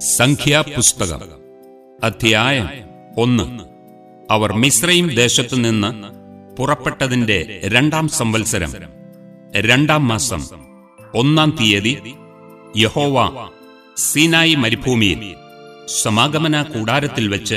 സംഖ്യാപുസ്തകം അധ്യായം ഒന്ന് അവർ മിശ്രയും ദേശത്തു നിന്ന് പുറപ്പെട്ടതിന്റെ രണ്ടാം സംവത്സരം രണ്ടാം മാസം ഒന്നാം തീയതി യഹോവ സീനായി മരുഭൂമിയിൽ സമാഗമന കൂടാരത്തിൽ വെച്ച്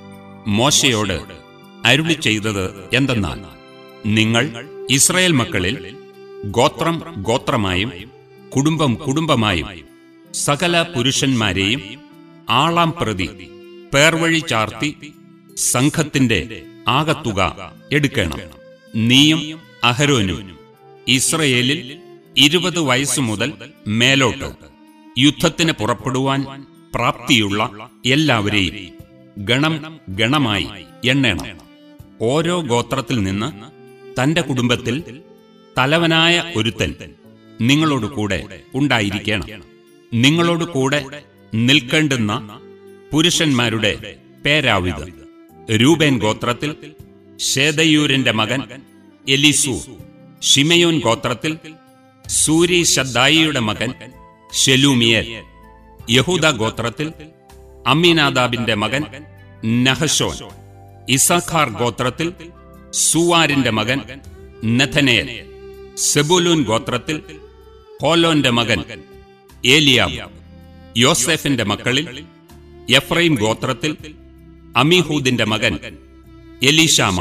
മോശയോട് അരുളി ചെയ്തത് എന്തെന്നാൽ നിങ്ങൾ ഇസ്രായേൽ മക്കളിൽ ഗോത്രം ഗോത്രമായും കുടുംബം കുടുംബമായും സകല പുരുഷന്മാരെയും ആളാം പ്രതി പേർവഴി ചാർത്തി സംഘത്തിന്റെ ആകത്തുക എടുക്കണം നീയും അഹരോനും ഇസ്രയേലിൽ ഇരുപത് വയസ്സു മുതൽ മേലോട്ട് യുദ്ധത്തിന് പുറപ്പെടുവാൻ പ്രാപ്തിയുള്ള എല്ലാവരെയും ഗണം ഗണമായി എണ്ണണം ഓരോ ഗോത്രത്തിൽ നിന്ന് തന്റെ കുടുംബത്തിൽ തലവനായ ഒരുത്തൻ നിങ്ങളോട് കൂടെ ഉണ്ടായിരിക്കണം നിങ്ങളോട് കൂടെ നിൽക്കേണ്ടുന്ന പുരുഷന്മാരുടെ പേരാവിത് രൂപേൻ ഗോത്രത്തിൽ ഷേദയൂരിന്റെ മകൻ എലിസു ഷിമയോൻ ഗോത്രത്തിൽ സൂരി ശദ്ദായിയുടെ മകൻ ഷെലൂമിയൽ യഹൂദ ഗോത്രത്തിൽ അമ്മീനാദാബിന്റെ മകൻ നഹശോൻ ഇസാഖാർ ഗോത്രത്തിൽ സുവാരിന്റെ മകൻ നെഥനേൽ സെബുലൂൻ ഗോത്രത്തിൽ ഹോലോന്റെ മകൻ ഏലിയാബ് യോസെഫിന്റെ മക്കളിൽ എഫ്രൈം ഗോത്രത്തിൽ അമീഹൂദിന്റെ മകൻ എലീഷാമ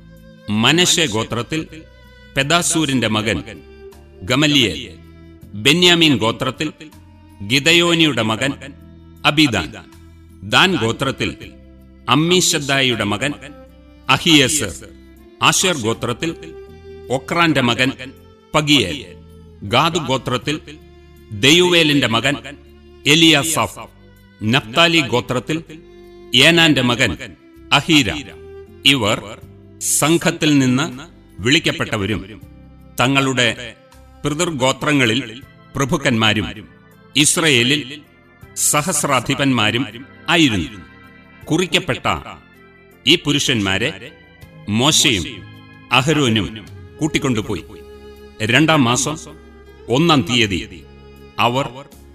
മനശെ ഗോത്രത്തിൽ പെദാസൂരിന്റെ മകൻ ഗമലിയേൽ ബെന്യാമീൻ ഗോത്രത്തിൽ ഗിദയോനിയുടെ മകൻ അബിദാൻ ദാൻ ഗോത്രത്തിൽ അമ്മീഷദ്ദായിയുടെ മകൻ അഹിയസ് ആഷർ ഗോത്രത്തിൽ ഒക്രാന്റെ മകൻ പഗിയേൽ ഗാദ് ഗോത്രത്തിൽ ദയുവേലിന്റെ മകൻ എലിയാസാഫ് നപ്താലി ഗോത്രത്തിൽ ഏനാന്റെ മകൻ അഹീര ഇവർ സംഘത്തിൽ നിന്ന് വിളിക്കപ്പെട്ടവരും തങ്ങളുടെ പിതൃഗോത്രങ്ങളിൽ പ്രഭുക്കന്മാരും ഇസ്രയേലിൽ സഹസ്രാധിപന്മാരും ആയിരുന്നു കുറിക്കപ്പെട്ട ഈ പുരുഷന്മാരെ മോശയും അഹരോനും കൂട്ടിക്കൊണ്ടുപോയി രണ്ടാം മാസം ഒന്നാം തീയതി അവർ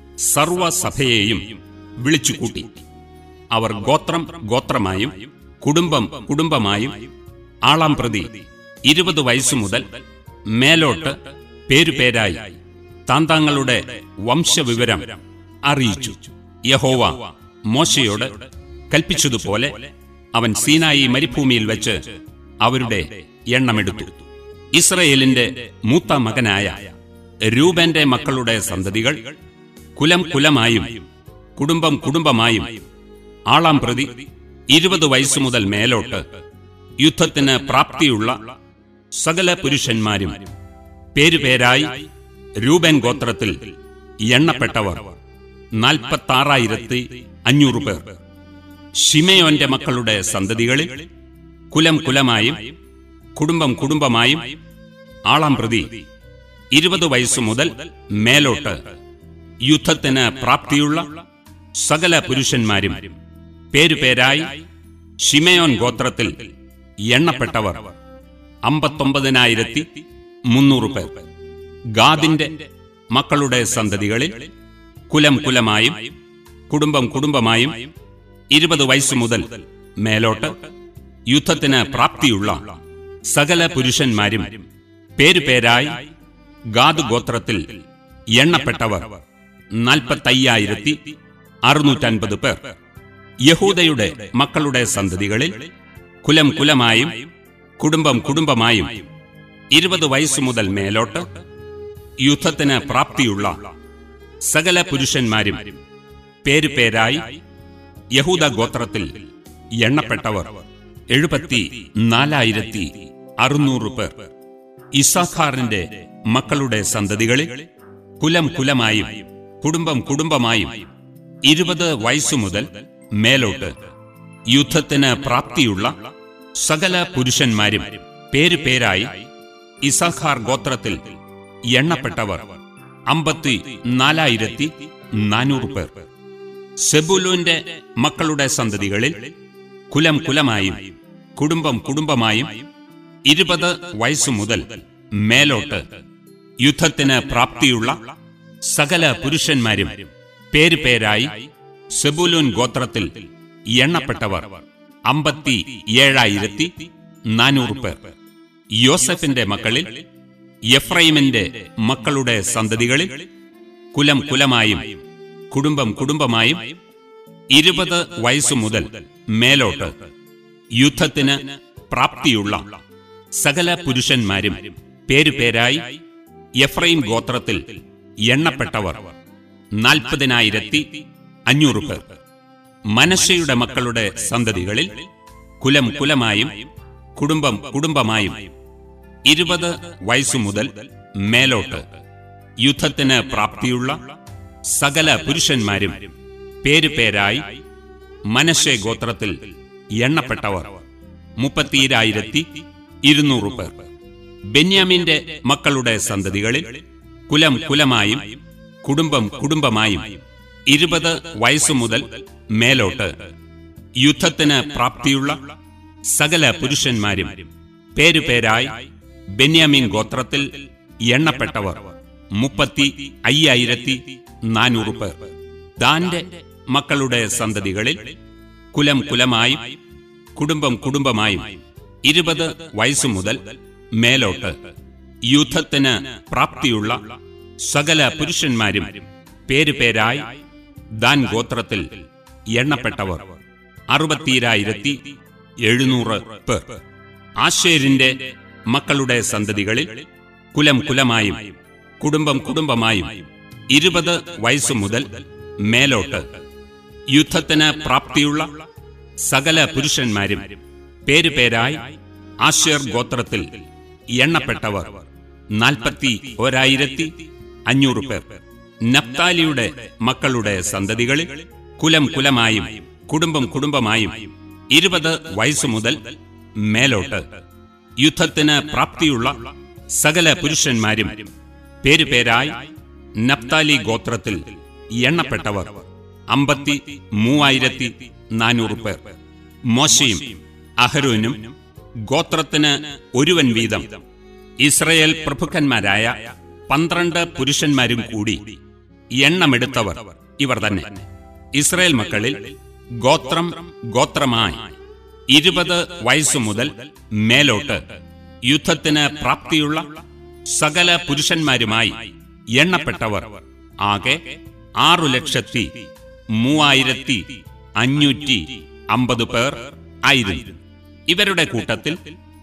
സർവസഭയെയും വിളിച്ചുകൂട്ടി അവർ ഗോത്രം ഗോത്രമായും കുടുംബം കുടുംബമായും ആളാം പ്രതി ഇരുപത് വയസ്സു മുതൽ മേലോട്ട് പേരുപേരായി താന്താങ്ങളുടെ വംശവിവരം അറിയിച്ചു യഹോവ മോശയോട് കൽപ്പിച്ചതുപോലെ അവൻ സീനായി മരുഭൂമിയിൽ വെച്ച് അവരുടെ എണ്ണമെടുത്തു ഇസ്രയേലിന്റെ മൂത്ത മകനായ രൂപന്റെ മക്കളുടെ സന്തതികൾ കുലം കുലമായും കുടുംബം കുടുംബമായും ആളാം പ്രതി ഇരുപത് വയസ്സു മുതൽ മേലോട്ട് യുദ്ധത്തിന് പ്രാപ്തിയുള്ള സകല പുരുഷന്മാരും പേരുപേരായി രൂപൻ ഗോത്രത്തിൽ എണ്ണപ്പെട്ടവർ നാൽപ്പത്താറായിരത്തി അഞ്ഞൂറ് പേർ ഷിമയോന്റെ മക്കളുടെ സന്തതികളിൽ കുലം കുലമായും കുടുംബം കുടുംബമായും ആളാം പ്രതി ഇരുപത് വയസ്സു മുതൽ മേലോട്ട് യുദ്ധത്തിന് പ്രാപ്തിയുള്ള സകല പുരുഷന്മാരും പേരുപേരായി ഷിമയോൻ ഗോത്രത്തിൽ എണ്ണപ്പെട്ടവർ അമ്പത്തൊമ്പതിനായിരത്തി മുന്നൂറ് പേർ ഗാദിന്റെ മക്കളുടെ സന്തതികളിൽ കുലം കുലമായും കുടുംബം കുടുംബമായും ഇരുപത് വയസ്സു മുതൽ മേലോട്ട് യുദ്ധത്തിന് പ്രാപ്തിയുള്ള സകല പുരുഷന്മാരും പേരുപേരായി ഗാദ് ഗോത്രത്തിൽ എണ്ണപ്പെട്ടവർ നാൽപ്പത്തയ്യായിരത്തി അറുന്നൂറ്റൻപത് പേർ യഹൂദയുടെ മക്കളുടെ സന്തതികളിൽ കുലം കുലമായും കുടുംബം കുടുംബമായും ഇരുപത് വയസ്സു മുതൽ മേലോട്ട് യുദ്ധത്തിന് പ്രാപ്തിയുള്ള സകല പുരുഷന്മാരും പേരുപേരായി യഹൂദ ഗോത്രത്തിൽ എണ്ണപ്പെട്ടവർ എഴുപത്തി നാലായിരത്തി അറുന്നൂറ് പേർ ഇസാഖാറിന്റെ മക്കളുടെ സന്തതികളിൽ കുലം കുലമായും കുടുംബം കുടുംബമായും ഇരുപത് വയസ്സു മുതൽ മേലോട്ട് യുദ്ധത്തിന് പ്രാപ്തിയുള്ള സകല പുരുഷന്മാരും പേരുപേരായി ഇസാഖാർ ഗോത്രത്തിൽ എണ്ണപ്പെട്ടവർ അമ്പത്തി നാലായിരത്തി നാനൂറ് പേർ സെബുലൂന്റെ മക്കളുടെ സന്തതികളിൽ കുലം കുലമായും കുടുംബം കുടുംബമായും ഇരുപത് വയസ്സു മുതൽ മേലോട്ട് യുദ്ധത്തിന് പ്രാപ്തിയുള്ള സകല പുരുഷന്മാരും പേരുപേരായി സെബുലൂൻ ഗോത്രത്തിൽ എണ്ണപ്പെട്ടവർ അമ്പത്തി ഏഴായിരത്തി നാനൂറ് പേർ യോസഫിന്റെ മക്കളിൽ എഫ്രൈമിന്റെ മക്കളുടെ സന്തതികളിൽ കുലം കുലമായും കുടുംബം കുടുംബമായും ഇരുപത് വയസ്സു മുതൽ മേലോട്ട് യുദ്ധത്തിന് പ്രാപ്തിയുള്ള സകല പുരുഷന്മാരും പേരുപേരായി എഫ്രൈം ഗോത്രത്തിൽ എണ്ണപ്പെട്ടവർ നാൽപ്പതിനായിരത്തി അഞ്ഞൂറ് പേർ മനശയുടെ മക്കളുടെ സന്തതികളിൽ കുലം കുലമായും കുടുംബം കുടുംബമായും ഇരുപത് വയസ്സു മുതൽ മേലോട്ട് യുദ്ധത്തിന് പ്രാപ്തിയുള്ള സകല പുരുഷന്മാരും പേരുപേരായി മനശെ ഗോത്രത്തിൽ എണ്ണപ്പെട്ടവർ മുപ്പത്തിരായിരത്തി ഇരുന്നൂറ് പേർ ബെന്യാമിന്റെ മക്കളുടെ സന്തതികളിൽ കുലം കുലമായും കുടുംബം കുടുംബമായും ഇരുപത് വയസ്സു മുതൽ മേലോട്ട് യുദ്ധത്തിന് പ്രാപ്തിയുള്ള സകല പുരുഷന്മാരും പേരുപേരായി ബെന്യാമിൻ ഗോത്രത്തിൽ എണ്ണപ്പെട്ടവർ മുപ്പത്തി അയ്യായിരത്തി നാനൂറ് പേർ ദാന്റെ മക്കളുടെ സന്തതികളിൽ കുലം കുലമായും കുടുംബം കുടുംബമായും ഇരുപത് വയസ്സു മുതൽ മേലോട്ട് യുദ്ധത്തിന് പ്രാപ്തിയുള്ള സകല പുരുഷന്മാരും പേരുപേരായി ദാൻ ഗോത്രത്തിൽ എണ്ണപ്പെട്ടവർ അറുപത്തിരായിരത്തി എഴുന്നൂറ് പേർ ആശേരിന്റെ മക്കളുടെ സന്തതികളിൽ കുലം കുലമായും കുടുംബം കുടുംബമായും ഇരുപത് വയസ്സു മുതൽ മേലോട്ട് യുദ്ധത്തിന് പ്രാപ്തിയുള്ള സകല പുരുഷന്മാരും പേരുപേരായി ആശേർ ഗോത്രത്തിൽ എണ്ണപ്പെട്ടവർ നാൽപ്പത്തി ഒരായിരത്തി അഞ്ഞൂറ് പേർ നപ്താലിയുടെ മക്കളുടെ സന്തതികളിൽ കുലം കുലമായും കുടുംബം കുടുംബമായും ഇരുപത് വയസ്സു മുതൽ മേലോട്ട് യുദ്ധത്തിന് പ്രാപ്തിയുള്ള സകല പുരുഷന്മാരും പേരുപേരായി നപ്താലി ഗോത്രത്തിൽ എണ്ണപ്പെട്ടവർ അമ്പത്തി മൂവായിരത്തി നാനൂറ് പേർ മോശയും അഹരോനും ഗോത്രത്തിന് ഒരുവൻ വീതം ഇസ്രയേൽ പ്രഭുക്കന്മാരായ പന്ത്രണ്ട് പുരുഷന്മാരും കൂടി എണ്ണമെടുത്തവർ ഇവർ തന്നെ ഇസ്രയേൽ മക്കളിൽ ഗോത്രം ഗോത്രമായി ഇരുപത് വയസ്സു മുതൽ മേലോട്ട് യുദ്ധത്തിന് പ്രാപ്തിയുള്ള സകല പുരുഷന്മാരുമായി എണ്ണപ്പെട്ടവർ ആകെ ആറു ലക്ഷത്തി മൂവായിരത്തി അഞ്ഞൂറ്റി അമ്പത് പേർ ആയിരുന്നു ഇവരുടെ കൂട്ടത്തിൽ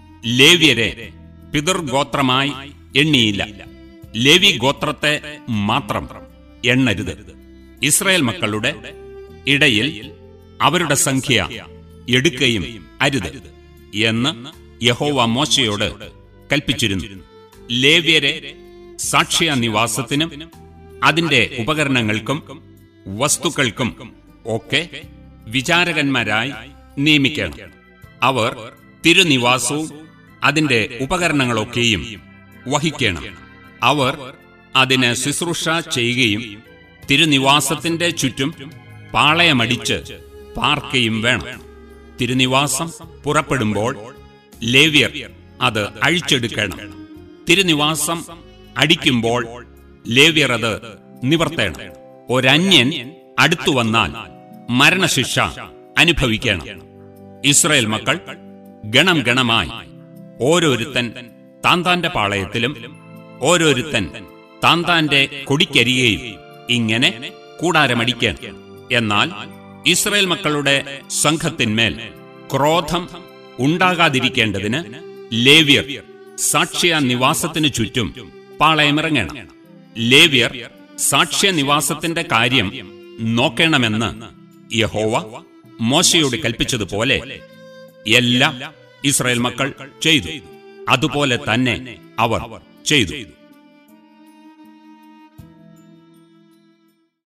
ലേവ്യരെ പിതൃഗോത്രമായി എണ്ണിയില്ല ലേവി ഗോത്രത്തെ മാത്രം എണ്ണരുത് ഇസ്രായേൽ മക്കളുടെ ഇടയിൽ അവരുടെ സംഖ്യ എടുക്കുകയും അരുത് എന്ന് യഹോവ മോശയോട് കൽപ്പിച്ചിരുന്നു ലേവ്യരെ സാക്ഷ്യ നിവാസത്തിനും അതിന്റെ ഉപകരണങ്ങൾക്കും വസ്തുക്കൾക്കും ഒക്കെ വിചാരകന്മാരായി നിയമിക്കണം അവർ തിരുനിവാസവും അതിന്റെ ഉപകരണങ്ങളൊക്കെയും വഹിക്കണം അവർ അതിന് ശുശ്രൂഷ ചെയ്യുകയും തിരുനിവാസത്തിന്റെ ചുറ്റും പാളയമടിച്ച് പാർക്കുകയും വേണം തിരുനിവാസം പുറപ്പെടുമ്പോൾ ലേവ്യർ അത് അഴിച്ചെടുക്കണം തിരുനിവാസം അടിക്കുമ്പോൾ ലേവ്യർ അത് നിവർത്തേണം ഒരന്യൻ അടുത്തു വന്നാൽ മരണശിക്ഷ അനുഭവിക്കണം ഇസ്രായേൽ മക്കൾ ഗണം ഗണമായി ഓരോരുത്തൻ താന്താന്റെ പാളയത്തിലും ഓരോരുത്തൻ താന്താന്റെ കൊടിക്കരികയും ഇങ്ങനെ കൂടാരമടിക്കണം എന്നാൽ ഇസ്രായേൽ മക്കളുടെ സംഘത്തിന്മേൽ ക്രോധം ഉണ്ടാകാതിരിക്കേണ്ടതിന് ലേവ്യർ സാക്ഷ്യ നിവാസത്തിനു ചുറ്റും പാളയമിറങ്ങണം ലേവ്യർ സാക്ഷ്യ നിവാസത്തിന്റെ കാര്യം നോക്കണമെന്ന് യഹോവ മോശയോട് കൽപ്പിച്ചതുപോലെ എല്ലാം ഇസ്രായേൽ മക്കൾ ചെയ്തു അതുപോലെ തന്നെ അവർ ചെയ്തു